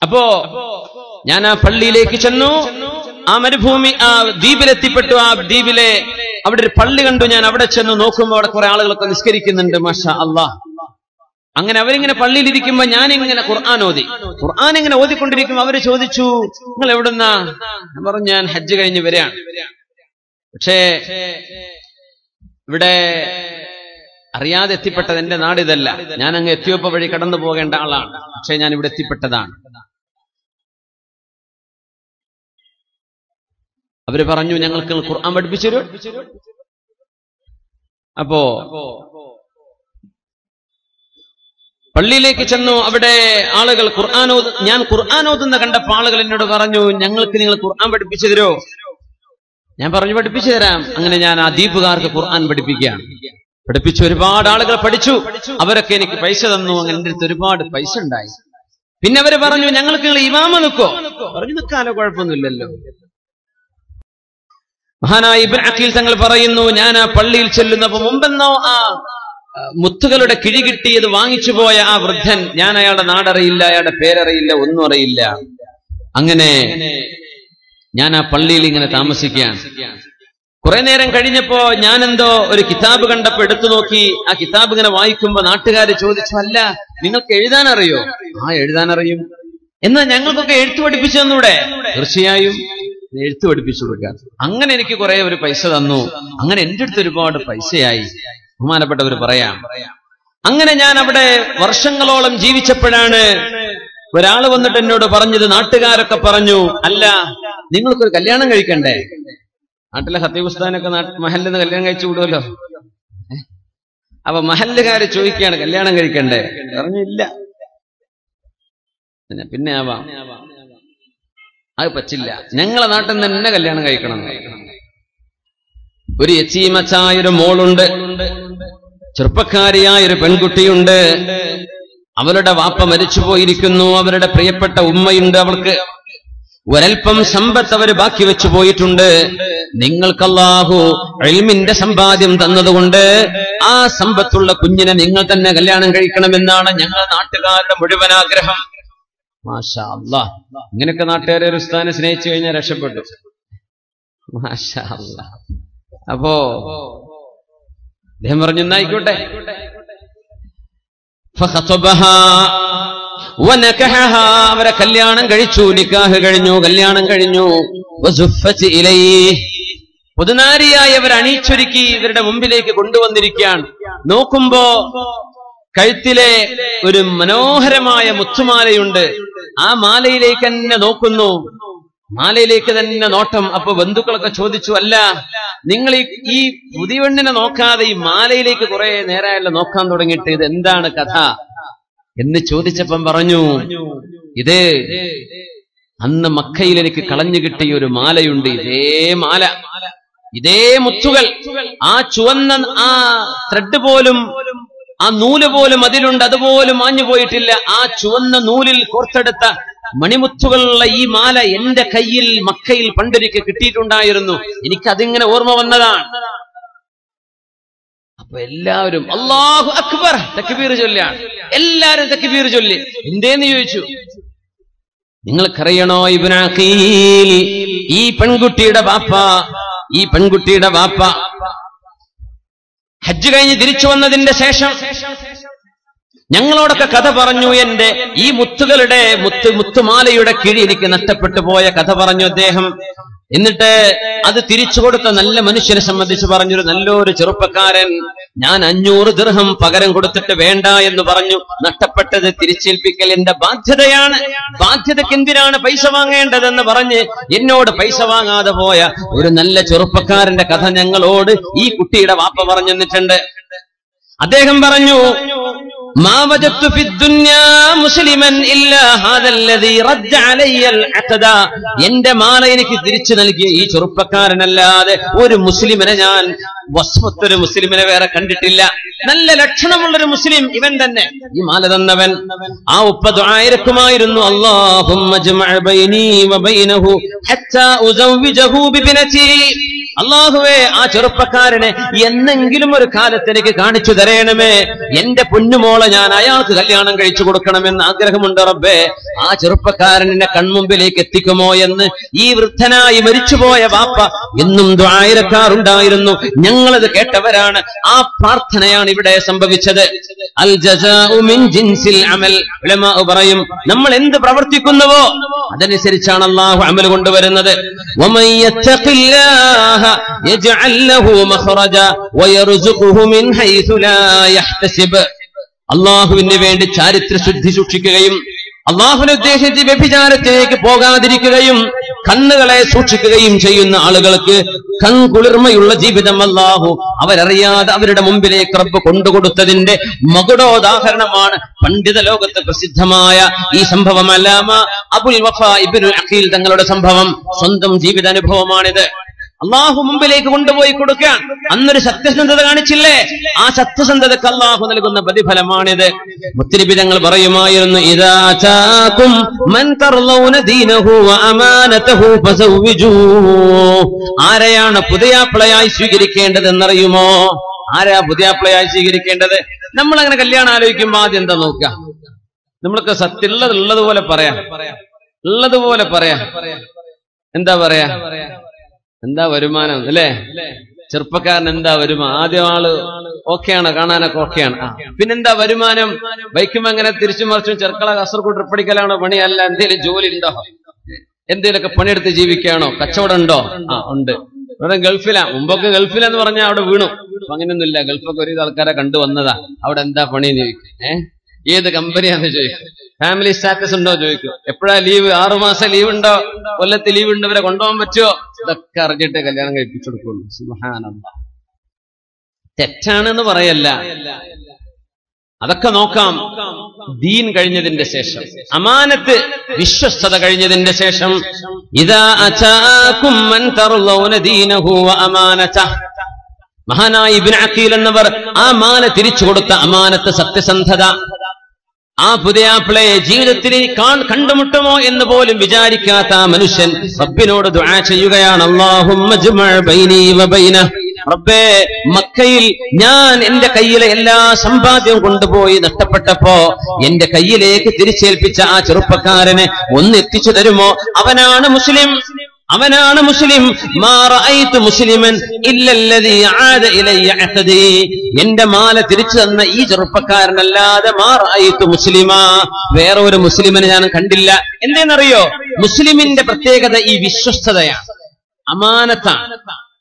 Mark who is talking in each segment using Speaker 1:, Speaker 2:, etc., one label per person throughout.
Speaker 1: അപ്പോ ഞാൻ ആ പള്ളിയിലേക്ക് ചെന്നു ആ മരുഭൂമി ആ ദ്വീപിലെത്തിപ്പെട്ടു ആ ദ്വീപിലെ അവിടെ ഒരു പള്ളി കണ്ടു ഞാൻ അവിടെ ചെന്ന് നോക്കുമ്പോൾ അവിടെ കുറെ ആളുകളൊക്കെ നിസ്കരിക്കുന്നുണ്ട് മാഷ അള്ളാ അങ്ങനെ അവരിങ്ങനെ പള്ളിയിലിരിക്കുമ്പോ ഞാൻ ഇങ്ങനെ ഖുർആൻ ഓതി ഖുർആൻ ഇങ്ങനെ ഓതിക്കൊണ്ടിരിക്കുമ്പോ അവര് ചോദിച്ചു നിങ്ങൾ എവിടുന്നാ ഞാൻ പറഞ്ഞു ഞാൻ ഹജ്ജ് കഴിഞ്ഞ് വരികയാണ് പക്ഷേ ഇവിടെ അറിയാതെ എത്തിപ്പെട്ടത് എന്റെ നാട് ഇതല്ല ഞാൻ അങ്ങ് എത്തിയോപ്പ വഴി കടന്നു പോകേണ്ട ആളാണ് പക്ഷെ ഞാൻ ഇവിടെ എത്തിപ്പെട്ടതാണ് അവര് പറഞ്ഞു ഞങ്ങൾക്ക് ഖുർആൻ പഠിപ്പിച്ചു തരൂ അപ്പോ പള്ളിയിലേക്ക് ചെന്നു അവിടെ ആളുകൾ ഖുർആൻ ഓത് ഞാൻ ഖുർആൻ ഓതുന്ന കണ്ടപ്പോൾ ആളുകൾ എന്നോട് പറഞ്ഞു ഞങ്ങൾക്ക് നിങ്ങൾ ഖുർആൻ പഠിപ്പിച്ചു തരോ ഞാൻ പറഞ്ഞു പഠിപ്പിച്ചു തരാം അങ്ങനെ ഞാൻ ആ ദ്വീപുകാർക്ക് ഖുർആൻ പഠിപ്പിക്കുകയാണ് പഠിപ്പിച്ചു ഒരുപാട് ആളുകൾ പഠിച്ചു അവരൊക്കെ എനിക്ക് പൈസ തന്നു അങ്ങനെ എൻ്റെ അടുത്ത് ഒരുപാട് പൈസ ഉണ്ടായി പിന്നെ അവര് പറഞ്ഞു ഞങ്ങൾക്ക് നിങ്ങൾ ഇമാമ നിൽക്കോ പറഞ്ഞു നിൽക്കാനോ കുഴപ്പമൊന്നുമില്ലല്ലോ മഹാനായ ഇബ്ൻ അഖീൽ തങ്ങൾ പറയുന്നു ഞാൻ ആ പള്ളിയിൽ ചെല്ലുന്നപ്പോ മുമ്പെന്നോ ആ ആ, മുത്തുകളുടെ കിഴി കിട്ടിയത് വാങ്ങിച്ചു പോയ ആ വൃദ്ധൻ ഞാൻ അയാളുടെ നാടറിയില്ല അയാളുടെ പേരറിയില്ല ഒന്നും അറിയില്ല അങ്ങനെ ഞാൻ ആ പള്ളിയിൽ ഇങ്ങനെ താമസിക്കുകയാണ് കുറെ നേരം കഴിഞ്ഞപ്പോ ഞാനെന്തോ ഒരു കിതാബ് കണ്ടപ്പോ എടുത്തു നോക്കി ആ കിതാബ് ഇങ്ങനെ വായിക്കുമ്പോ നാട്ടുകാര് ചോദിച്ചു അല്ല നിങ്ങൾക്ക് എഴുതാൻ അറിയോ ആ എഴുതാൻ അറിയും എന്നാ ഞങ്ങൾക്കൊക്കെ എഴുത്ത് പഠിപ്പിച്ചു തന്നൂടെ തീർച്ചയായും എഴുത്ത് പഠിപ്പിച്ചു കൊടുക്കുക അങ്ങനെ എനിക്ക് കുറെ ഒരു പൈസ തന്നു അങ്ങനെ എന്റെ അടുത്ത് ഒരുപാട് പൈസയായി ബഹുമാനപ്പെട്ടവർ പറയാം അങ്ങനെ ഞാൻ അവിടെ വർഷങ്ങളോളം ജീവിച്ചപ്പോഴാണ് ഒരാൾ വന്നിട്ട് എന്നോട് പറഞ്ഞത് നാട്ടുകാരൊക്കെ പറഞ്ഞു അല്ല നിങ്ങൾക്കൊരു കല്യാണം കഴിക്കണ്ടേ നാട്ടിലെ ഹത്തീബുസ്ഥാനൊക്കെ മഹലിൽ നിന്ന് കല്യാണം കഴിച്ചു വിടുമല്ലോ ഏ? അപ്പൊ മഹല്ലുകാര് ചോദിക്കുകയാണ് കല്യാണം കഴിക്കണ്ടേ പറഞ്ഞില്ല പിന്നെ പിന്നെ ആവാം അത് പറ്റില്ല ഞങ്ങളെ നാട്ടിൽ നിന്ന് തന്നെ കല്യാണം കഴിക്കണം ഒരു യച്ചീമച്ചായ ഒരു മോളുണ്ട് ചെറുപ്പക്കാരിയായ ഒരു പെൺകുട്ടിയുണ്ട് അവരുടെ വാപ്പ മരിച്ചു പോയിരിക്കുന്നു അവരുടെ പ്രിയപ്പെട്ട ഉമ്മയുണ്ട് അവൾക്ക് ഒരൽപ്പം സമ്പത്ത് അവർ ബാക്കി വെച്ചു പോയിട്ടുണ്ട് നിങ്ങൾക്ക് അല്ലാഹു എൽമിന്റെ സമ്പാദ്യം തന്നതുകൊണ്ട് ആ സമ്പത്തുള്ള കുഞ്ഞിനെ നിങ്ങൾ തന്നെ കല്യാണം കഴിക്കണമെന്നാണ് ഞങ്ങളുടെ നാട്ടുകാരുടെ മുഴുവൻ ആഗ്രഹം മാഷാ അല്ലാ ഇങ്ങനെയൊക്കെ നാട്ടുകാരെ ഒരു സ്ഥാനം സ്നേഹിച്ചു കഴിഞ്ഞാൽ രക്ഷപ്പെട്ടു മാഷാ അല്ലാ അപ്പോ അദ്ദേഹം പറഞ്ഞു എന്നായിക്കോട്ടെ ഫഖതബഹാ വനകഹഹാ അവരെ കല്യാണം കഴിച്ചു നിക്കാഹ് കഴിഞ്ഞു കല്യാണം കഴിഞ്ഞു വസുഫത്ത് ഇലൈഹി പുതുനാരിയായി അവർ അണിയിച്ചൊരുക്കി ഇവരുടെ മുമ്പിലേക്ക് കൊണ്ടുവന്നിരിക്കുകയാണ് നോക്കുമ്പോ കഴുത്തിലെ ഒരു മനോഹരമായ മുത്തുമാലയുണ്ട് ആ മാലയിലേക്ക് തന്നെ നോക്കുന്നു മാലയിലേക്ക് തന്നെ നോട്ടം അപ്പൊ ബന്ധുക്കളൊക്കെ ചോദിച്ചു അല്ല നിങ്ങൾ ഈ ഈ പുതിയവണ്ണിനെ നോക്കാതെ ഈ മാലയിലേക്ക് കുറെ നേരമല്ല നോക്കാൻ തുടങ്ങിയിട്ട് ഇത് എന്താണ് കഥ എന്ന് ചോദിച്ചപ്പം പറഞ്ഞു ഇത് അന്ന് മക്കയിൽ എനിക്ക് കളഞ്ഞു കിട്ടിയ ഒരു മാലയുണ്ട് ഇതേ മാല ഇതേ മുത്തുകൾ ആ ചുവന്ന ആ ത്രെഡ് പോലും ആ നൂല് പോലും അതിലുണ്ട് അതുപോലും മാഞ്ഞു പോയിട്ടില്ല ആ ചുവന്ന നൂലിൽ കോർത്തെടുത്ത മണിമുത്തുകളുള്ള ഈ മാല എന്റെ കയ്യിൽ മക്കയിൽ പണ്ടൊരിക്കൽ കിട്ടിയിട്ടുണ്ടായിരുന്നു എനിക്ക് അതിങ്ങനെ ഓർമ്മ വന്നതാണ് അപ്പൊ എല്ലാവരും അള്ളാഹു അക്ബർ തക്ബീർ ചൊല്ലാണ് എല്ലാരും തക്ബീർ ചൊല്ലി എന്തേന്ന് ചോദിച്ചു നിങ്ങൾക്കറിയണോ ഇബ്രാഖീൽ ഈ പെൺകുട്ടിയുടെ ബാപ്പ ഈ പെൺകുട്ടിയുടെ ബാപ്പ ഹജ്ജ് കഴിഞ്ഞ് തിരിച്ചു വന്നതിന്റെ ശേഷം ഞങ്ങളോടൊക്കെ കഥ പറഞ്ഞു എന്റെ ഈ മുത്തുകളുടെ മുത്ത് മുത്തുമാലയുടെ കിഴി എനിക്ക് നഷ്ടപ്പെട്ടു പോയ കഥ പറഞ്ഞു അദ്ദേഹം എന്നിട്ട് അത് തിരിച്ചു കൊടുത്ത നല്ല മനുഷ്യനെ സംബന്ധിച്ച് പറഞ്ഞൊരു നല്ലൊരു ചെറുപ്പക്കാരൻ ഞാൻ അഞ്ഞൂറ് ദീർഘം പകരം കൊടുത്തിട്ട് വേണ്ട എന്ന് പറഞ്ഞു നഷ്ടപ്പെട്ടത് തിരിച്ചേൽപ്പിക്കൽ എന്റെ ബാധ്യതയാണ് ബാധ്യതയ്ക്ക് എന്തിനാണ് പൈസ വാങ്ങേണ്ടതെന്ന് പറഞ്ഞ് എന്നോട് പൈസ വാങ്ങാതെ പോയ ഒരു നല്ല ചെറുപ്പക്കാരന്റെ കഥ ഞങ്ങളോട് ഈ കുട്ടിയുടെ വാപ്പ പറഞ്ഞു തന്നിട്ടുണ്ട് അദ്ദേഹം പറഞ്ഞു ما وجدت في الدنيا مسلما إلا هذا الذي رد علي العقد എന്റെ മാല എനിക്ക് തിരിച്ചു നൽകിയ ഈ ചെറുപ്പക്കാരനല്ലാതെ ഒരു മുസ്ലിമിനെ ഞാൻ വസ്വത്തൊരു മുസ്ലിമിനെ വേറെ കണ്ടിട്ടില്ല നല്ല ലക്ഷണമുള്ളൊരു മുസ്ലിം ഇവൻ തന്നെ ഈ മാല തന്നവൻ ആ ഉപ്പ ദുആയിരക്കുമായിരുന്നു അല്ലാഹുമ്മ ജമഅ ബൈനി വബൈനഹു ഹത്താ ഉസവ്വിജഹു ബിബിനതി അള്ളാഹുവേ ആ ചെറുപ്പക്കാരനെ എന്നെങ്കിലും ഒരു കാലത്ത് എനിക്ക് കാണിച്ചു തരയണമേ എന്റെ പൊന്നുമോളെ ഞാൻ അയാൾക്ക് കല്യാണം കഴിച്ചു കൊടുക്കണമെന്ന് ആഗ്രഹമുണ്ട് റബ്ബേ ആ ചെറുപ്പക്കാരൻ എന്നെ കൺമുമ്പിലേക്ക് എത്തിക്കുമോ എന്ന് ഈ വൃദ്ധനായി മരിച്ചുപോയ വാപ്പ എന്നും ദ്വായിരക്കാറുണ്ടായിരുന്നു ഞങ്ങളത് കേട്ടവരാണ് ആ പ്രാർത്ഥനയാണ് ഇവിടെ സംഭവിച്ചത് അൽ ജസാഉ മിൻ ജിൻസിൽ അമൽ ഉലമാ പറയും നമ്മൾ എന്ത് പ്രവർത്തിക്കുന്നുവോ അതനുസരിച്ചാണ് അള്ളാഹു അമൽ കൊണ്ടുവരുന്നത് ومن يتق الله يجعل له مخرجا ويرزقه من حيث لا يحتسب അള്ളാഹുവിന് വേണ്ടി ചാരിത്ര ശുദ്ധി സൂക്ഷിക്കുകയും അള്ളാഹുവിനെ ഉദ്ദേശിച്ച് വ്യഭിചാരത്തിലേക്ക് പോകാതിരിക്കുകയും കണ്ണുകളെ സൂക്ഷിക്കുകയും ചെയ്യുന്ന ആളുകൾക്ക് കൺകുളിർമയുള്ള ജീവിതം അല്ലാഹു അവരറിയാതെ അവരുടെ മുമ്പിലേക്ക് റബ്ബ് കൊണ്ടുകൊടുത്തതിന്റെ മകുടോദാഹരണമാണ് പണ്ഡിത ലോകത്ത് പ്രസിദ്ധമായ ഈ സംഭവം അല്ലാമ അബുൽ വഫ ഇബ്നുൽ അഖീൽ തങ്ങളുടെ സംഭവം സ്വന്തം ജീവിതാനുഭവമാണിത് അള്ളാഹു മുമ്പിലേക്ക് കൊണ്ടുപോയി കൊടുക്കാൻ അന്നൊരു സത്യസന്ധത കാണിച്ചില്ലേ ആ സത്യസന്ധതക്ക് അള്ളാഹു നൽകുന്ന പ്രതിഫലമാണിത് മുത്തിരിബി തങ്ങൾ പറയുമായിരുന്നു ഇതാ ചാക്കും മൻ തർലൗന ദീനഹു വ അമാനതഹു ഫസവ്വിജൂ ആരെയാണ് പുതിയാപ്പിളയായി സ്വീകരിക്കേണ്ടതെന്നറിയുമോ ആരാ പുതിയാപ്പിളയായി സ്വീകരിക്കേണ്ടത് നമ്മൾ അങ്ങനെ കല്യാണം ആലോചിക്കുമ്പോ ആദ്യം എന്താ നോക്കുക നമ്മൾക്ക് സത്യമുള്ളത് ഉള്ളതുപോലെ പറയാം ഉള്ളതുപോലെ പറയാം എന്താ പറയാ എന്താ വരുമാനം അല്ലേ ചെറുപ്പക്കാരൻ എന്താ വരുമാനം ആദ്യം ആള് ഓക്കെയാണ് കാണാനൊക്കെ ഓക്കെയാണ് ആ. പിന്നെന്താ വരുമാനം ബൈക്കും അങ്ങനെ തിരിച്ചു മറിച്ചും ചെറുക്കള കാസർഗോഡ് ട്രിപ്പടിക്കലാണോ പണിയല്ല എന്തെങ്കിലും ജോലി ഉണ്ടോ എന്തെങ്കിലുമൊക്കെ പണിയെടുത്ത് ജീവിക്കുകയാണോ കച്ചവടം ഉണ്ടോ ആ ഉണ്ട് ഇവിടെ ഗൾഫിലാ മുമ്പൊക്കെ ഗൾഫിലെന്ന് പറഞ്ഞാൽ അവിടെ വീണു അപ്പൊ അങ്ങനെയൊന്നുമില്ല ഗൾഫൊക്കെ ഒരു ആൾക്കാരെ കണ്ടു വന്നതാ അവിടെ എന്താ പണിയെന്ന് ചോദിക്കും ഏഹ് ഏത് കമ്പനിയാന്ന് ചോദിക്കും ഫാമിലി സ്റ്റാറ്റസ് ഉണ്ടോ ചോദിക്കും എപ്പോഴാ ലീവ് ആറു മാസം ലീവ് ഉണ്ടോ കൊല്ലത്ത് ലീവ് ഉണ്ട് ഇവരെ കൊണ്ടുപോകാൻ പറ്റുമോ ഇതൊക്കെ അറിഞ്ഞിട്ട് കല്യാണം കഴിപ്പിച്ചു കൊടുക്കുള്ളൂ സുബ്ഹാനല്ലാ തെറ്റാണെന്ന് പറയല്ല അതൊക്കെ നോക്കാം ദീൻ കഴിഞ്ഞതിന്റെ ശേഷം അമാനത്ത് വിശ്വസ്തത കഴിഞ്ഞതിന്റെ ശേഷം ഇതാ അചാക്കും മൻ തർലൗന ദീനഹു വ അമാനതഹ് മഹാനായ ഇബ്നു അഖീൽ എന്നവർ ആ മാല തിരിച്ചു കൊടുത്ത അമാനത്ത് സത്യസന്ധത ആ പുതിയാപ്പിളയെ ജീവിതത്തിൽ കാൺ കണ്ടുമുട്ടുമോ എന്ന് പോലും വിചാരിക്കാത്ത ആ മനുഷ്യൻ റബ്ബിനോട് ദുആ ചെയ്യുകയാണ് അല്ലാഹുമ്മ ജ്മഅ ബൈനി വ ബൈനഹ് റബ്ബേ മക്കയിൽ ഞാൻ എന്റെ കയ്യിലെ എല്ലാ സമ്പാദ്യവും കൊണ്ടുപോയി നഷ്ടപ്പെട്ടപ്പോ എന്റെ കയ്യിലേക്ക് തിരിച്ചേൽപ്പിച്ച ആ ചെറുപ്പക്കാരനെ ഒന്ന് എത്തിച്ചു തരുമോ അവനാണ് മുസ്ലിം അവനാണ് മുസ്ലിം മാ റഅയ്തു മുസ്ലിമൻ ഇല്ലല്ലദീ ആദ ഇലയ്യ അഹദി എന്റെ മാല തിരിച്ചു തന്ന ഈ ചെറുപ്പക്കാരനല്ലാതെ മാ റഅയ്തു മുസ്ലിമാ വേറെ ഒരു മുസ്ലിമിനെ ഞാൻ കണ്ടില്ല എന്തെന്നറിയോ മുസ്ലിമിന്റെ പ്രത്യേകത ഈ വിശ്വസ്തതയാണ് അമാനത്താണ്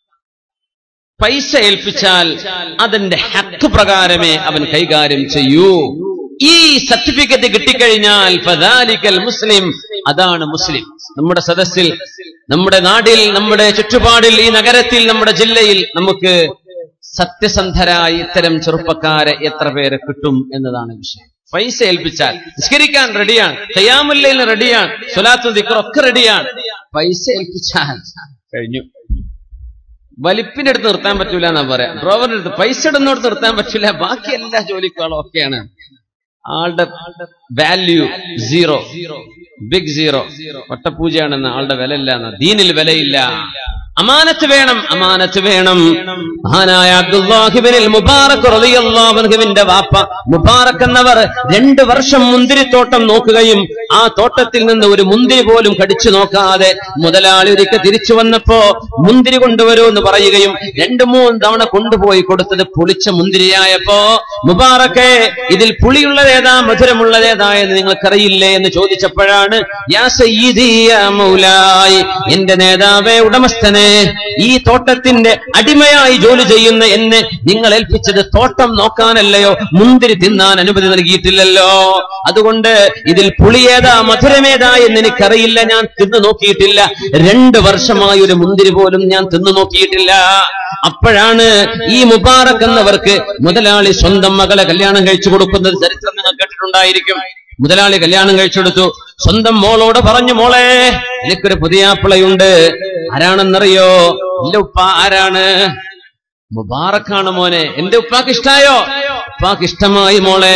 Speaker 1: പൈസ ഏൽപ്പിച്ചാൽ അതിന്റെ ഹക്ക് പ്രകാരമേ അവൻ കൈകാര്യം ചെയ്യൂ ഈ സർട്ടിഫിക്കറ്റ് കിട്ടിക്കഴിഞ്ഞാൽ ഫദാലിക്കൽ മുസ്ലിം അതാണ് മുസ്ലിം നമ്മുടെ സദസ്സിൽ നമ്മുടെ നാടിൽ നമ്മുടെ ചുറ്റുപാടിൽ ഈ നഗരത്തിൽ നമ്മുടെ ജില്ലയിൽ നമുക്ക് സത്യസന്ധരായ ഇത്തരം ചെറുപ്പക്കാരെ എത്ര പേരെ കിട്ടും എന്നതാണ് വിഷയം പൈസ ഏൽപ്പിച്ചാൽ നിസ്കരിക്കാൻ റെഡിയാണ് തയ്യാമുല്ലയിൽ റെഡിയാണ് സ്വലാത്തു ദിക്റൊക്കെ റെഡിയാണ് പൈസ ഏൽപ്പിച്ചാൽ കഴിഞ്ഞു വലിപ്പിന്റെ അടുത്ത് നിർത്താൻ പറ്റൂല എന്നാ പറയാം ഡ്രോവറിന്റെ അടുത്ത് പൈസ ഇടുന്നിടത്ത് നിർത്താൻ പറ്റൂല ബാക്കി എല്ലാ ജോലിക്കാളും ഒക്കെയാണ് ആളുടെ വാല്യൂ സീറോ ബിഗ് സീറോ ഒട്ടപൂജയാണെന്ന് ആളുടെ വില ഇല്ല എന്ന ദീനിൽ വിലയില്ല അമാനത്ത് വേണം അമാനത്ത് വേണം മഹാനായ അബ്ദുല്ലാഹിബിനിൽ മുബാറക് റളിയല്ലാഹു അൻഹുവിന്റെ വാപ്പ മുബാറക് എന്നവർ രണ്ട് വർഷം മുന്തിരിത്തോട്ടം നോക്കുകയും ആ തോട്ടത്തിൽ നിന്ന് ഒരു മുന്തിരി പോലും കടിച്ചു നോക്കാതെ മുതലാളി ഒരിക്കൽ തിരിച്ചു വന്നപ്പോ മുന്തിരി കൊണ്ടുവരൂ എന്ന് പറയുകയും രണ്ടു മൂന്ന് തവണ കൊണ്ടുപോയി കൊടുത്തത് പുളിച്ച മുന്തിരിയായപ്പോ മുബാറക്കെ ഇതിൽ പുളിയുള്ളതേതാ മധുരമുള്ളതേതാ എന്ന് നിങ്ങൾക്കറിയില്ലേ എന്ന് ചോദിച്ചപ്പോഴാണ് യാ സയ്യിദി യാ മൗലായി എന്റെ നേതാവേ ഉടമസ്ഥനെ ഈ തോട്ടത്തിന്റെ അടിമയായി ജോലി ചെയ്യുന്ന എന്നെ നിങ്ങൾ ഏൽപ്പിച്ചത് തോട്ടം നോക്കാനല്ലയോ മുന്തിരി തിന്നാൻ അനുമതി നൽകിയിട്ടില്ലല്ലോ അതുകൊണ്ട് ഇതിൽ പുളിയേതാ മധുരമേതാ എന്ന് എനിക്കറിയില്ല ഞാൻ തിന്നു നോക്കിയിട്ടില്ല രണ്ട് വർഷമായി ഒരു മുന്തിരി പോലും ഞാൻ തിന്നു നോക്കിയിട്ടില്ല അപ്പോഴാണ് ഈ മുബാറക് എന്നവർക്ക് മുതലാളി സ്വന്തം മകളെ കല്യാണം കഴിച്ചു കൊടുക്കുന്നത് ചരിത്രം നിങ്ങൾ കേട്ടിട്ടുണ്ടായിരിക്കും മുതലാളി കല്യാണം കഴിച്ചെടുത്തു സ്വന്തം മോളോട് പറഞ്ഞു മോളെ എനിക്കൊരു പുതിയാപ്പിളയുണ്ട് ആരാണെന്നറിയോ ഇല്ല ഉപ്പ ആരാണ് മുബാറക്കാണ് മോനെ എന്റെ ഉപ്പാക്ക് ഇഷ്ടായോ ഉപ്പാക്ക് ഇഷ്ടമായി മോളെ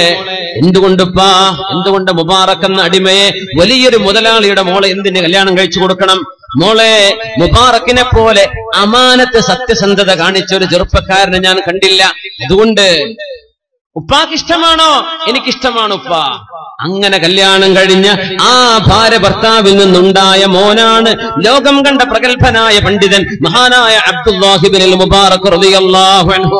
Speaker 1: എന്തുകൊണ്ടുപ്പാ എന്തുകൊണ്ട് മുബാറക്ക് എന്ന അടിമയെ വലിയൊരു മുതലാളിയുടെ മോളെ എന്തിന് കല്യാണം കഴിച്ചു കൊടുക്കണം മോളെ മുബാറക്കിനെ പോലെ അമാനത്ത് സത്യസന്ധത കാണിച്ച ഒരു ചെറുപ്പക്കാരനെ ഞാൻ കണ്ടില്ല അതുകൊണ്ട് ഉപ്പാക്ക് ഇഷ്ടമാണോ എനിക്കിഷ്ടമാണ് ഉപ്പ അങ്ങനെ കല്യാണം കഴിഞ്ഞ ആ ഭാര്യ ഭർത്താവിൽ നിന്നുണ്ടായ മോനാണ് ലോകം കണ്ട പ്രഗത്ഭനായ പണ്ഡിതൻ മഹാനായ അബ്ദുല്ലാഹിബിൻ മുബാറക് റളിയല്ലാഹു അൻഹു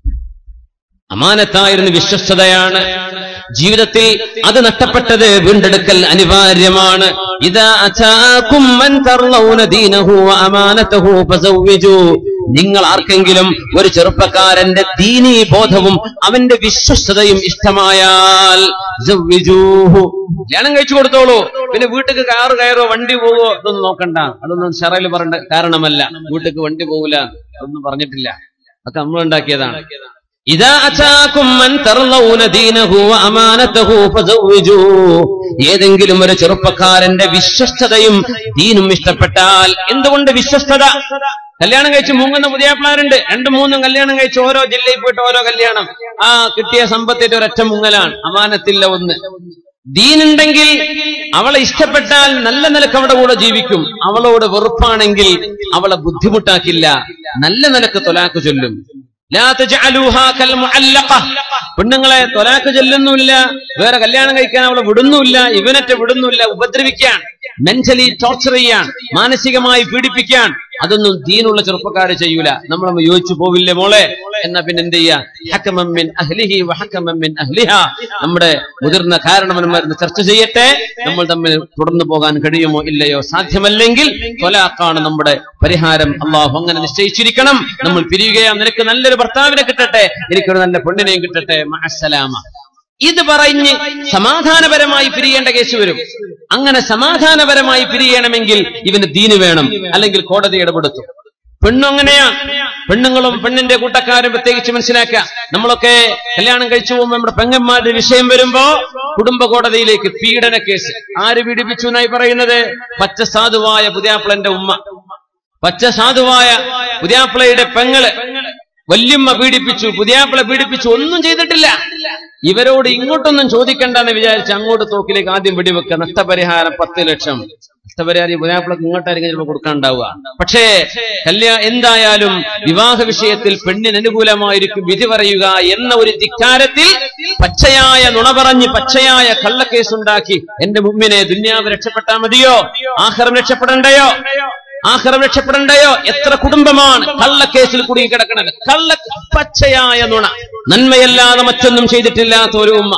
Speaker 1: അമാനത്തായിരുന്നു വിശ്വസ്തതയാണ് ജീവിതത്തിൽ അത് നഷ്ടപ്പെട്ടത് വീണ്ടെടുക്കൽ അനിവാര്യമാണ് ഇതാ അതാകും മൻ തർലൗന ദീനഹു വ അമാനതഹു ഫസവ്വിജു നിങ്ങൾ ആർക്കെങ്കിലും ഒരു ചെറുപ്പക്കാരന്റെ ദീനീ ബോധവും അവന്റെ വിശ്വസ്തതയും ഇഷ്ടമായാൽ സവ്വിജൂഹു. കല്യാണം കഴിച്ചു കൊടുത്തോളൂ പിന്നെ വീട്ടിക്ക് കാറ് കയറോ വണ്ടി പോവോ ഇതൊന്നും നോക്കണ്ട അതൊന്നും ഷറയിൽ പറയേണ്ട കാരണമല്ല വീട്ടിക്ക് വണ്ടി പോകില്ല അതൊന്നും പറഞ്ഞിട്ടില്ല അതൊക്കെ നമ്മൾ ഉണ്ടാക്കിയതാണ് ഇതാ അതാകും മൻ തർലൗന ദീനഹു വ അമാനതഹു ഫസവ്വിജൂ. ഏതെങ്കിലും ഒരു ചെറുപ്പക്കാരന്റെ വിശ്വസ്തതയും ദീനും ഇഷ്ടപ്പെട്ടാൽ എന്തുകൊണ്ട് വിശ്വസ്തത കല്യാണം കഴിച്ച് മുങ്ങുന്ന പുതിയാപ്പിളാരുണ്ട് രണ്ടും മൂന്നും കല്യാണം കഴിച്ച് ഓരോ ജില്ലയിൽ പോയിട്ട് ഓരോ കല്യാണം ആ കിട്ടിയ സമ്പത്തിന്റെ ഒരൊറ്റ മുങ്ങലാണ് അമാനത്തില്ല ഒന്ന് ദീനുണ്ടെങ്കിൽ അവളെ ഇഷ്ടപ്പെട്ടാൽ നല്ല നിലക്ക് അവിടെ കൂടെ ജീവിക്കും അവളോട് വെറുപ്പാണെങ്കിൽ അവളെ ബുദ്ധിമുട്ടാക്കില്ല നല്ല നിലക്ക് തൊലാക്ക് ചൊല്ലും ലാ തജ്അലൂഹാ കൽ മുഅല്ലഖ. പെണ്ണുങ്ങളെ തൊലാക്ക് ചെല്ലുന്നുമില്ല വേറെ കല്യാണം കഴിക്കാൻ അവളെ വിടുന്നുമില്ല ഇവനറ്റ വിടുന്നുമില്ല ഉപദ്രവിക്കാൻ മെന്റലി ടോർച്ചർ ചെയ്യാൻ മാനസികമായി പീഡിപ്പിക്കാൻ അതൊന്നും ദീനുള്ള ചെറുപ്പക്കാര് ചെയ്യൂല നമ്മൾ യോജിച്ചു പോവില്ലേ മോളെ എന്നാ പിന്നെ എന്ത് ചെയ്യാ ഹക്കമം മിൻ അഹ്ലിഹി വ ഹക്കമം മിൻ അഹ്ലിഹാ നമ്മുടെ മുതിർന്ന കാരണവന്മാർ ചർച്ച ചെയ്യട്ടെ നമ്മൾ തമ്മിൽ തുടർന്നു പോകാൻ കഴിയുമോ ഇല്ലയോ സാധ്യമല്ലെങ്കിൽ തൊലാക്കാണ് നമ്മുടെ പരിഹാരം അള്ളാഹു അങ്ങനെ നിശ്ചയിച്ചിരിക്കണം നമ്മൾ പിരിയുകയാ നിനക്ക് നല്ലൊരു ഭർത്താവിനെ കിട്ടട്ടെ എനിക്കൊരു നല്ല പെണ്ണിനെയും കിട്ടട്ടെ മഅസ്സലാമ ഇത് പറഞ്ഞ് സമാധാനപരമായി പിരിയേണ്ട കേസ് വരും അങ്ങനെ സമാധാനപരമായി പിരിയണമെങ്കിൽ ഇവന് ദീന് വേണം അല്ലെങ്കിൽ കോടതി ഇടപെടുത്തും പെണ്ണും അങ്ങനെയാ പെണ്ണുങ്ങളും പെണ്ണിന്റെ കൂട്ടക്കാരും പ്രത്യേകിച്ച് മനസ്സിലാക്കുക നമ്മളൊക്കെ കല്യാണം കഴിച്ചു പോകുമ്പോൾ നമ്മുടെ പെങ്ങന്മാരുടെ വിഷയം വരുമ്പോ കുടുംബ കോടതിയിലേക്ക് പീഡന കേസ് ആര് പീഡിപ്പിച്ചു എന്നായി പറയുന്നത് പച്ച സാധുവായ പുതിയാപ്പിളന്റെ ഉമ്മ പച്ച സാധുവായ പുതിയാപ്പിളയുടെ പെങ്ങള് വല്യമ്മ പീഡിപ്പിച്ചു പുതിയാപ്പിള പീഡിപ്പിച്ചു ഒന്നും ചെയ്തിട്ടില്ല ഇവരോട് ഇങ്ങോട്ടൊന്നും ചോദിക്കണ്ടെന്ന് വിചാരിച്ച് അങ്ങോട്ട് തോക്കിലേക്ക് ആദ്യം വെടിവെക്കുക നഷ്ടപരിഹാരം പത്ത് ലക്ഷം നഷ്ടപരിഹാരം ഈ പുതിയാപ്പിളക്ക് ഇങ്ങോട്ടായിരിക്കും ചിലപ്പോൾ കൊടുക്കാനുണ്ടാവുക പക്ഷേ കല്യാ എന്തായാലും വിവാഹ വിഷയത്തിൽ പെണ്ണിന് അനുകൂലമായിരിക്കും വിധി പറയുക എന്ന ഒരു ധിക്കാരത്തിൽ പച്ചയായ നുണ പറഞ്ഞ് പച്ചയായ കള്ളക്കേസുണ്ടാക്കി എന്റെ മുമ്പിനെ ദുന്യാവ് രക്ഷപ്പെട്ടാൽ മതിയോ ആഹാരം രക്ഷപ്പെടണ്ടയോ ആഹാരം രക്ഷപ്പെടണ്ടയോ എത്ര കുടുംബമാണ് കള്ളക്കേസിൽ കുടുങ്ങി കിടക്കുന്നത് കള്ള പച്ചയായ നുണ നന്മയല്ലാതെ മറ്റൊന്നും ചെയ്തിട്ടില്ലാത്ത ഒരു ഉമ്മ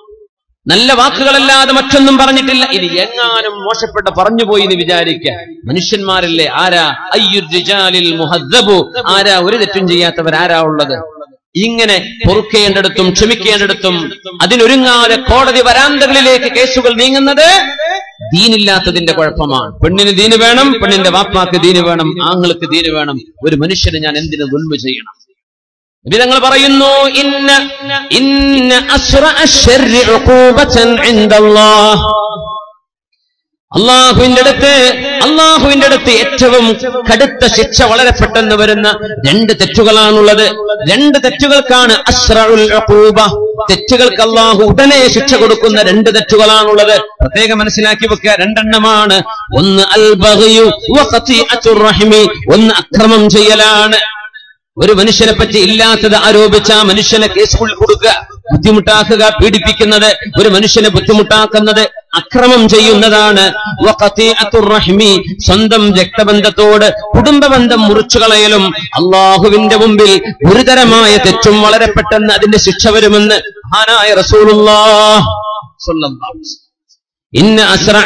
Speaker 1: നല്ല വാക്കുകളല്ലാതെ മറ്റൊന്നും പറഞ്ഞിട്ടില്ല ഇനി എങ്ങാനും മോശപ്പെട്ട പറഞ്ഞുപോയി എന്ന് വിചാരിക്കുക മനുഷ്യന്മാരില്ലേ ആരാ അയ്യുർ റിജാലിൽ മുഹദ്ദബു ആരാ ഒരു തെറ്റും ചെയ്യാത്തവർ ആരാ ഉള്ളത് ഇങ്ങനെ പൊറുക്കേണ്ടിടത്തും ക്ഷമിക്കേണ്ടിടത്തും അതിനൊരുങ്ങാതെ കോടതി വരാന്തകളിലേക്ക് കേസുകൾ നീങ്ങുന്നത് ദീനില്ലാത്തതിന്റെ കുഴപ്പമാണ് പെണ്ണിന് ദീന് വേണം പെണ്ണിന്റെ വാപ്പാക്ക് ദീന് വേണം ആങ്ങൾക്ക് ദീന് വേണം ഒരു മനുഷ്യന് ഞാൻ എന്തിനു ദുൽമ ചെയ്യണം വിധങ്ങൾ പറയുന്നു ഇന്ന ഇന്ന അസ്റഅ അശ്ശർരി ഉഖൂബതൻ ഇൻദല്ലാഹ് അള്ളാഹുവിന്റെ അടുത്ത് അള്ളാഹുവിന്റെ അടുത്ത് ഏറ്റവും കടുത്ത ശിക്ഷ വളരെ പെട്ടെന്ന് വരുന്ന രണ്ട് തെറ്റുകളാണുള്ളത് രണ്ട് തെറ്റുകൾക്കാണ് അസ്റഉൽ ഉഖൂബ തെറ്റുകൾക്ക് അള്ളാഹു ഉടനെ ശിക്ഷ കൊടുക്കുന്ന രണ്ട് തെറ്റുകളാണുള്ളത് പ്രത്യേകം മനസ്സിലാക്കി വെക്കുക രണ്ടെണ്ണമാണ് ഒന്ന് അൽ ബഗ്യു വ ഖതീഅത്തുർ റഹിമി ഒന്ന് അക്രമം ചെയ്യലാണ് ഒരു മനുഷ്യനെ പറ്റി ഇല്ലാത്തത് ആരോപിച്ച ആ മനുഷ്യനെ കേസുകളിൽ കൊടുക്കുക ബുദ്ധിമുട്ടാക്കുക പീഡിപ്പിക്കുന്നത് ഒരു മനുഷ്യനെ ബുദ്ധിമുട്ടാക്കുന്നത് അക്രമം ചെയ്യുന്നതാണ് വഖതീഅത്തുർ റഹ്മി സ്വന്തം രക്തബന്ധത്തോട് കുടുംബബന്ധം മുറിച്ചു കളയലും അള്ളാഹുവിന്റെ മുമ്പിൽ ഗുരുതരമായ തെറ്റും വളരെ പെട്ടെന്ന് അതിന്റെ ശിക്ഷ വരുമെന്ന് മഹാനായ റസൂലുള്ളാഹ് സ്വല്ലല്ലാഹു അലൈഹി വസല്ലം. ഇന്ന അസ്റഅ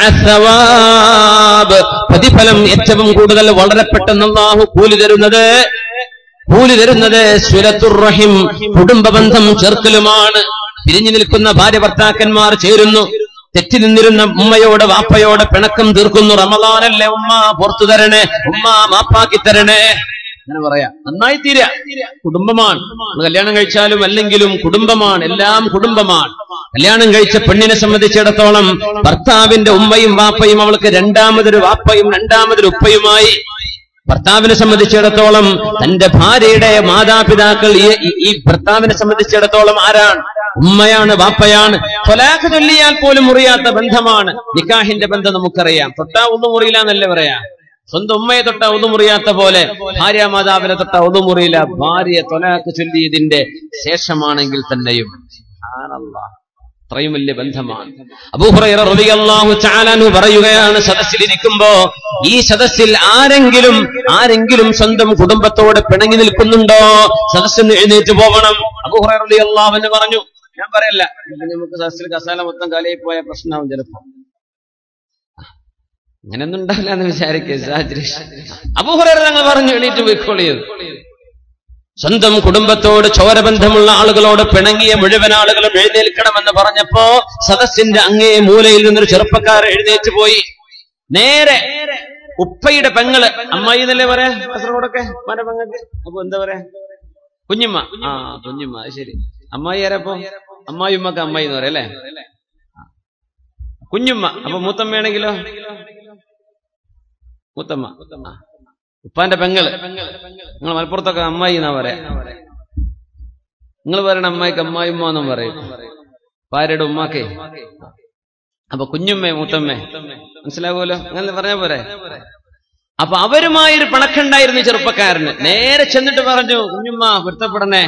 Speaker 1: സവാബ് പ്രതിഫലം ഏറ്റവും കൂടുതൽ വളരെ പെട്ടെന്ന് അള്ളാഹു കൂലി തരുന്നത് കൂലി തരുന്നത് സുരത്തുർ റഹിം കുടുംബബന്ധം ചേർക്കലുമാണ് പിരിഞ്ഞു നിൽക്കുന്ന ഭാര്യ ഭർത്താക്കന്മാർ ചേരുന്നു തെറ്റി നിന്നിരുന്ന ഉമ്മയോട് വാപ്പയോട് പിണക്കം തീർക്കുന്നു റമദാനല്ലേ ഉമ്മ പുറത്തു തരണേ ഉമ്മ മാപ്പാക്കി തരണേ അങ്ങനെ പറയാ നന്നായി തീര കുടുംബമാണ് നമ്മൾ കല്യാണം കഴിച്ചാലും അല്ലെങ്കിലും കുടുംബമാണ് എല്ലാം കുടുംബമാണ് കല്യാണം കഴിച്ച പെണ്ണിനെ സംബന്ധിച്ചിടത്തോളം ഭർത്താവിന്റെ ഉമ്മയും വാപ്പയും അവൾക്ക് രണ്ടാമതൊരു വാപ്പയും രണ്ടാമതൊരു ഉപ്പയുമായി ഭർത്താവിനെ സംബന്ധിച്ചിടത്തോളം തന്റെ ഭാര്യയുടെ മാതാപിതാക്കൾ ഈ- ഈ- ഈ ഭർത്താവിനെ സംബന്ധിച്ചിടത്തോളം ആരാണ് ഉമ്മയാണ് വാപ്പയാണ് തൊലാഖ് ചൊല്ലിയാൽ പോലും മുറിയാത്ത ബന്ധമാണ് നിക്കാഹിന്റെ ബന്ധം നമുക്കറിയാം തൊട്ടാ ഒന്നും മുറിയില്ല എന്നല്ലേ പറയാ സ്വന്തം ഉമ്മയെ തൊട്ട ഒതുമുറിയാത്ത പോലെ ഭാര്യ മാതാവിനെ തൊട്ട ഒതുമുറിയില്ല ഭാര്യയെ തൊലാക്ക് ചൊല്ലിയതിന്റെ ശേഷമാണെങ്കിൽ തന്നെയും സുബ്ഹാനല്ലാഹ്. അത്രയും വലിയ ബന്ധമാണ് അബൂഹുറൈറ റളിയല്ലാഹു തആല അൻഹു പറയുകയാണ് സദസ്സിലിരിക്കുമ്പോ ഈ സദസ്സിൽ ആരെങ്കിലും ആരെങ്കിലും സ്വന്തം കുടുംബത്തോട് പിണങ്ങി നിൽക്കുന്നുണ്ടോ സദസ്സിൽ എഴുന്നേറ്റ് പോകണം അബൂഹുറൈറ റളിയല്ലാഹു അൻഹു പറഞ്ഞു ഞാൻ പറയല്ല ഇല്ലെങ്കിൽ നമുക്ക് സദസ്സിൽ കസാല മൊത്തം കാലയിൽ പോയ പ്രശ്നമാവും ചിലപ്പോ അങ്ങനെയൊന്നും ഉണ്ടാവില്ല എന്ന് വിചാരിക്കുക അബൂഹുറൈറ ഞങ്ങൾ പറഞ്ഞു എണീറ്റ് പോയിക്കോളിയത് സ്വന്തം കുടുംബത്തോട് ചോരബന്ധമുള്ള ആളുകളോട് പിണങ്ങിയ മുഴുവൻ ആളുകളും എഴുന്നേൽക്കണമെന്ന് പറഞ്ഞപ്പോ സദസ്സിന്റെ അങ്ങേ മൂലയിൽ നിന്നൊരു ചെറുപ്പക്കാർ എഴുന്നേറ്റ് പോയി നേരെ ഉപ്പയുടെ പെങ്ങള് അമ്മായി എന്നല്ലേ പറയാ കാസർഗോഡൊക്കെ മന പെങ്ങൾക്ക് അപ്പൊ എന്താ പറയാ കുഞ്ഞുമ്മ ആ കുഞ്ഞുമ്മ അത് ശരി അമ്മായി ആരപ്പോ അമ്മായി ഉമ്മക്ക് അമ്മായി എന്ന് പറയാം അല്ലേ കുഞ്ഞുമ്മ അപ്പൊ മൂത്തമ്മയാണെങ്കിലോ മൂത്തമ്മ ആ. ഉപ്പാന്റെ പെങ്ങള് നിങ്ങൾ മലപ്പുറത്തൊക്കെ അമ്മായി എന്നാ പറയാ നിങ്ങൾ പറയണ അമ്മായിക്ക് അമ്മായിമ്മ എന്നും പറയും ഭാര്യയുടെ ഉമ്മാക്കേ അപ്പൊ കുഞ്ഞുമ്മേ മൂത്തമ്മേ മനസ്സിലാവുമല്ലോ അങ്ങനെ പറഞ്ഞാ പോരെ അപ്പൊ അവരുമായൊരു പിണക്കുണ്ടായിരുന്നു ഈ ചെറുപ്പക്കാരന് നേരെ ചെന്നിട്ട് പറഞ്ഞു കുഞ്ഞുമ്മ പൊരുത്തപ്പെടണേ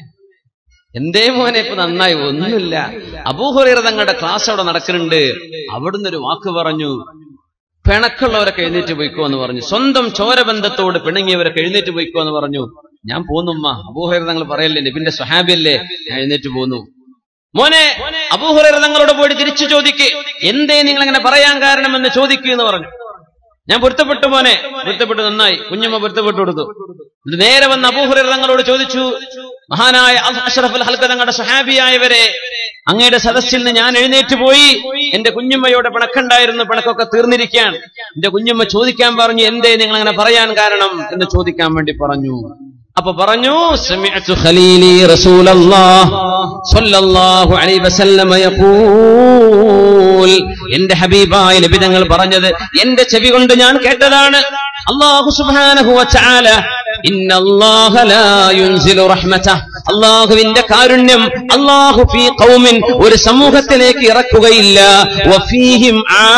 Speaker 1: എന്തേ മോനെ ഇപ്പൊ നന്നായി ഒന്നുമില്ല അബൂഹുറൈറ തങ്ങളുടെ ക്ലാസ് അവിടെ നടക്കുന്നുണ്ട് അവിടുന്ന് ഒരു വാക്ക് പറഞ്ഞു പിണക്കുള്ളവരൊക്കെ എഴുന്നേറ്റ് പോയിക്കോ എന്ന് പറഞ്ഞു സ്വന്തം ചോരബന്ധത്തോട് പിണങ്ങിയവരൊക്കെ എഴുന്നേറ്റ് പോയിക്കോ എന്ന് പറഞ്ഞു ഞാൻ പോന്നുമ്മ അബൂഹുറൈറ തങ്ങൾ പറയല്ലേ നബിന്റെ സ്വഹാബിയല്ലേ ഞാൻ എഴുന്നേറ്റ് പോന്നു മോനെ അബൂഹുറൈറ തങ്ങളോട് പോയിട്ട് തിരിച്ചു ചോദിക്ക് എന്തേ നിങ്ങൾ അങ്ങനെ പറയാൻ കാരണമെന്ന് ചോദിക്കൂ എന്ന് പറഞ്ഞു ഞാൻ പൊരുത്തപ്പെട്ടു മോനെ പൊരുത്തപ്പെട്ടു നന്നായി കുഞ്ഞമ്മ പൊരുത്തപ്പെട്ടു കൊടുത്തു ഇത് നേരെ വന്ന് അബൂഹുറൈറ തങ്ങളോട് ചോദിച്ചു മഹാനായ അഷ്റഫുൽ ഹൽക്ക തങ്ങളുടെ സഹാബിയായവരെ അങ്ങയുടെ സദസ്സിൽ നിന്ന് ഞാൻ എഴുന്നേറ്റ് പോയി എന്റെ കുഞ്ഞുമ്മയോട് പിണക്കുണ്ടായിരുന്നു പിണക്കൊക്കെ തീർന്നിരിക്കാൻ എന്റെ കുഞ്ഞുമ്മ ചോദിക്കാൻ പറഞ്ഞു എന്തേ നിങ്ങൾ അങ്ങനെ പറയാൻ കാരണം എന്ന് ചോദിക്കാൻ വേണ്ടി പറഞ്ഞു അപ്പൊ പറഞ്ഞു സമിഅ്തു ഖലീലി റസൂലല്ലാഹ് സ്വല്ലല്ലാഹു അലൈഹി വസല്ലമ യഖൂൽ എന്റെ ഹബീബായ നബി തങ്ങൾ പറഞ്ഞത് എന്റെ ചെവി കൊണ്ട് ഞാൻ കേട്ടതാണ് അല്ലാഹു സുബ്ഹാനഹു വതആല ഇന്നല്ലാഹ ലാ യുൻസിലു റഹ്മതഹ അല്ലാഹുവിന്റെ കാരുണ്യം അല്ലാഹു ഫീ ഖൗമിൻ ഒരു സമൂഹത്തിലേക്ക് ഇറക്കുകയില്ല വഫീഹിം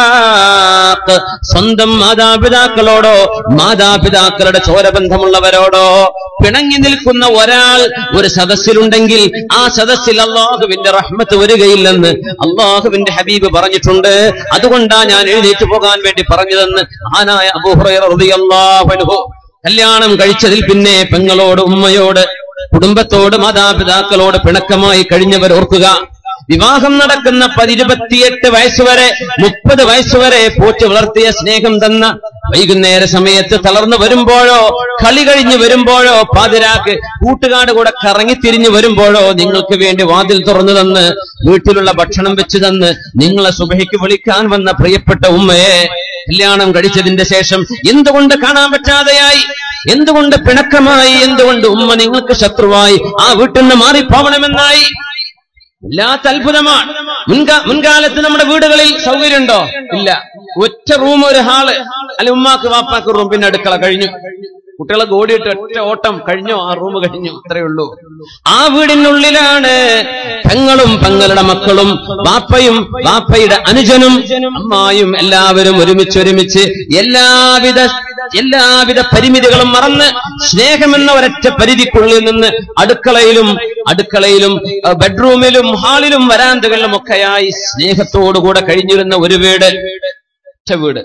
Speaker 1: ആഖ് സ്വന്തം മാതാപിതാക്കളോടോ മാതാപിതാക്കളുടെ ചോരബന്ധമുള്ളവരോടോ പിണങ്ങി നിൽക്കുന്ന ഒരാൾ ഒരു സദസ്സിലുണ്ടെങ്കിൽ ആ സദസ്സിൽ അള്ളാഹുവിന്റെ റഹ്മത്ത് വരികയില്ലെന്ന് അള്ളാഹുവിന്റെ ഹബീബ് പറഞ്ഞിട്ടുണ്ട് അതുകൊണ്ടാ ഞാൻ എഴുന്നേറ്റ് പോകാൻ വേണ്ടി പറഞ്ഞതെന്ന് ആനായ അബൂഹുറൈറിയാഹു കല്യാണം കഴിച്ചതിൽ പിന്നെ പെങ്ങളോട് ഉമ്മയോട് കുടുംബത്തോട് മാതാപിതാക്കളോട് പിണക്കമായി കഴിഞ്ഞവർ ഓർക്കുക വിവാഹം നടക്കുന്ന പതിരുപത്തിയെട്ട് വയസ്സുവരെ മുപ്പത് വയസ്സുവരെ പോറ്റ് വളർത്തിയ സ്നേഹം തന്ന വൈകുന്നേര സമയത്ത് തളർന്നു വരുമ്പോഴോ കളി കഴിഞ്ഞു വരുമ്പോഴോ പാതിരാക്ക് കൂട്ടുകാട് കൂടെ കറങ്ങിത്തിരിഞ്ഞു വരുമ്പോഴോ നിങ്ങൾക്ക് വേണ്ടി വാതിൽ തുറന്നു തന്ന് വീട്ടിലുള്ള ഭക്ഷണം വെച്ചു തന്ന് നിങ്ങളെ സുബഹിക്ക് വിളിക്കാൻ വന്ന പ്രിയപ്പെട്ട ഉമ്മയെ കല്യാണം കഴിച്ചതിന്റെ ശേഷം എന്തുകൊണ്ട് കാണാൻ പറ്റാതെയായി എന്തുകൊണ്ട് പിണക്കമായി എന്തുകൊണ്ട് ഉമ്മ നിങ്ങൾക്ക് ശത്രുവായി ആ വീട്ടിൽ നിന്ന് മാറിപ്പോവണമെന്നായി വല്ലാത്ത അത്ഭുതമാണ് മുൻകാ മുൻകാലത്ത് നമ്മുടെ വീടുകളിൽ സൗകര്യമുണ്ടോ ഇല്ല ഒറ്റ റൂം ഒരു ഹാള് അല്ല ഉമ്മാക്ക് വാപ്പാക്ക് റൂം പിന്നെ അടുക്കള കഴിഞ്ഞു കുട്ടികളെ ഓടിയിട്ട് ഒറ്റ ഓട്ടം കഴിഞ്ഞോ ആ റൂം കഴിഞ്ഞു അത്രയേ ഉള്ളൂ ആ വീടിനുള്ളിലാണ് പെങ്ങളും പെങ്ങളുടെ മക്കളും ബാപ്പയും ബാപ്പയുടെ അനുജനും അമ്മായും എല്ലാവരും ഒരുമിച്ച് ഒരുമിച്ച് എല്ലാവിധ എല്ലാവിധ പരിമിതികളും മറന്ന് സ്നേഹമെന്ന ഒരൊറ്റ പരിധിക്കുള്ളിൽ നിന്ന് അടുക്കളയിലും അടുക്കളയിലും അഹ് ബെഡ്റൂമിലും ഹാളിലും വരാന്തകളിലും ഒക്കെയായി സ്നേഹത്തോടുകൂടെ കഴിഞ്ഞിരുന്ന ഒരു വീട് ഒറ്റ വീട്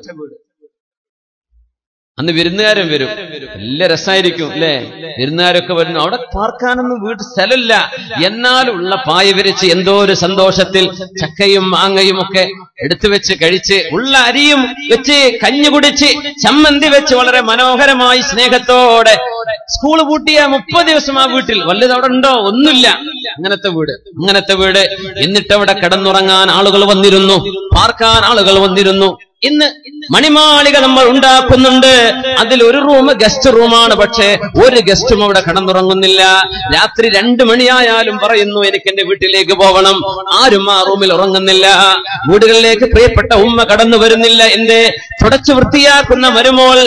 Speaker 1: അന്ന് വിരുന്നുകാരൻ വരും നല്ല രസമായിരിക്കും അല്ലേ വിരുന്നുകാരൊക്കെ വരുന്നു അവിടെ പാർക്കാനൊന്നും വീട് സ്ഥലമില്ല എന്നാലും ഉള്ള പായ വിരിച്ച് എന്തോ ഒരു സന്തോഷത്തിൽ ചക്കയും മാങ്ങയും ഒക്കെ എടുത്തു വെച്ച് കഴിച്ച് ഉള്ള അരിയും വെച്ച് കഞ്ഞി കുടിച്ച് ചമ്മന്തി വെച്ച് വളരെ മനോഹരമായി സ്നേഹത്തോടെ സ്കൂൾ പൂട്ടിയ മുപ്പത് ദിവസം ആ വീട്ടിൽ വല്ലത് അവിടെ ഉണ്ടോ ഒന്നുമില്ല അങ്ങനത്തെ വീട് അങ്ങനത്തെ വീട് എന്നിട്ട് അവിടെ കിടന്നുറങ്ങാൻ ആളുകൾ വന്നിരുന്നു പാർക്കാൻ ആളുകൾ വന്നിരുന്നു ഇന്ന് മണിമാളിക നമ്മൾ ഉണ്ടാക്കുന്നുണ്ട് അതിൽ ഒരു റൂം ഗസ്റ്റ് റൂമാണ് പക്ഷേ ഒരു ഗസ്റ്റും അവിടെ കടന്നുറങ്ങുന്നില്ല രാത്രി രണ്ടു മണിയായാലും പറയുന്നു എനിക്ക് എന്റെ വീട്ടിലേക്ക് പോകണം ആരും ആ റൂമിൽ ഉറങ്ങുന്നില്ല വീടുകളിലേക്ക് പ്രിയപ്പെട്ട ഉമ്മ കടന്നു വരുന്നില്ല എന്റെ തുടച്ചു വൃത്തിയാക്കുന്ന മരുമോൾ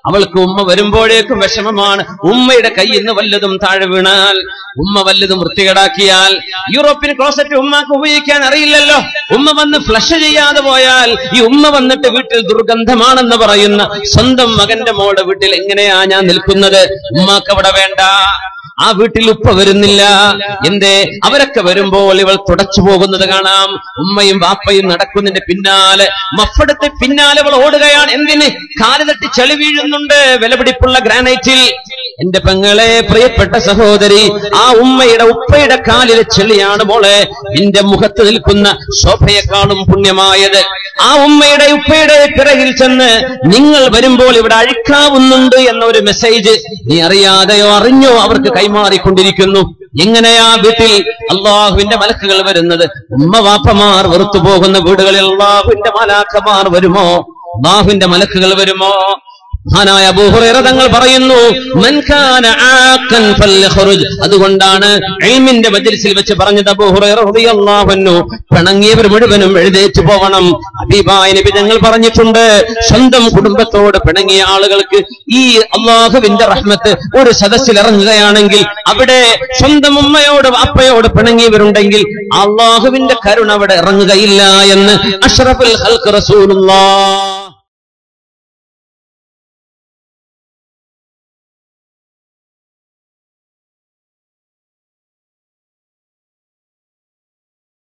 Speaker 1: അവൾക്ക് ഉമ്മ വരുമ്പോഴേക്കും വിഷമമാണ് ഉമ്മയുടെ കയ്യിൽ നിന്ന് വല്ലതും താഴെ വീണാൽ ഉമ്മ വല്ലതും വൃത്തികേടാക്കിയാൽ യൂറോപ്യൻ ക്ലോസറ്റ് ഉമ്മക്ക് ഉപയോഗിക്കാൻ അറിയില്ലല്ലോ ഉമ്മ വന്ന് ഫ്ലഷ് ചെയ്യാതെ പോയാൽ ഈ ഉമ്മ വന്നിട്ട് വീട്ടിൽ ദുർഗന്ധമാണെന്ന് പറയുന്ന സ്വന്തം മകന്റെ മോടെ വീട്ടിൽ എങ്ങനെയാ ഞാൻ നിൽക്കുന്നത് ഉമ്മാക്ക് അവിടെ വേണ്ട ആ വീട്ടിൽ ഉപ്പ വരുന്നില്ല എന്തേ അവരൊക്കെ വരുമ്പോൾ ഇവൾ തുടച്ചു പോകുന്നത് കാണാം ഉമ്മയും വാപ്പയും നടക്കുന്നതിന്റെ പിന്നാലെ മഫടത്തെ പിന്നാലെ അവൾ ഓടുകയാണ് എന്തിന് കാല് തട്ടി ചളി വീഴുന്നുണ്ട് വിലപിടിപ്പുള്ള ഗ്രാനൈറ്റിൽ എന്റെ പെങ്ങളെ പ്രിയപ്പെട്ട സഹോദരി ആ ഉമ്മയുടെ ഉപ്പയുടെ കാലിലെ ചെളിയാണ് മോളെ നിന്റെ മുഖത്ത് നിൽക്കുന്ന ശോഭയെക്കാളും പുണ്യമായത് ആ ഉമ്മയുടെ ഉപ്പയുടെ പിറകിൽ ചെന്ന് നിങ്ങൾ വരുമ്പോൾ ഇവിടെ അഴിക്കാവുന്നുണ്ട് എന്ന ഒരു മെസ്സേജ് നീ അറിയാതെയോ അറിഞ്ഞോ അവർക്ക് കൈമാറിക്കൊണ്ടിരിക്കുന്നു എങ്ങനെയാ വീട്ടിൽ അള്ളാഹുവിന്റെ മലക്കുകൾ വരുന്നത് ഉമ്മ വാപ്പമാർ വെറുത്തു പോകുന്ന വീടുകളിൽ അള്ളാഹുവിന്റെ മലാക്കമാർ വരുമോ അള്ളാഹുവിന്റെ മലക്കുകൾ വരുമോ മഹാനായ അബൂഹുറൈറ തങ്ങൾ പറയുന്നു മൻ കാന ആഖൻ ഫൽഖറുജ് അതുകൊണ്ടാണ് ഇൽമിന്റെ മജ്ലിസിൽ വെച്ച് പറഞ്ഞത് അബൂഹുറൈറ റളിയല്ലാഹു അൻഹു പിണങ്ങിയവർ മുഴുവനും എഴുന്നേറ്റ് പോകണം ഹബീബായ നബി തങ്ങൾ പറഞ്ഞിട്ടുണ്ട് സ്വന്തം കുടുംബത്തോട് പിണങ്ങിയ ആളുകൾക്ക് ഈ അള്ളാഹുവിന്റെ റഹ്മത്ത് ഒരു സദസ്സിൽ ഇറങ്ങുകയാണെങ്കിൽ അവിടെ സ്വന്തം ഉമ്മയോട് വാപ്പയോട് പിണങ്ങിയവരുണ്ടെങ്കിൽ അള്ളാഹുവിന്റെ കരുണ അവിടെ ഇറങ്ങുകയില്ല എന്ന് അഷ്റഫുൽ ഖൽഖ് റസൂലുള്ളാഹ്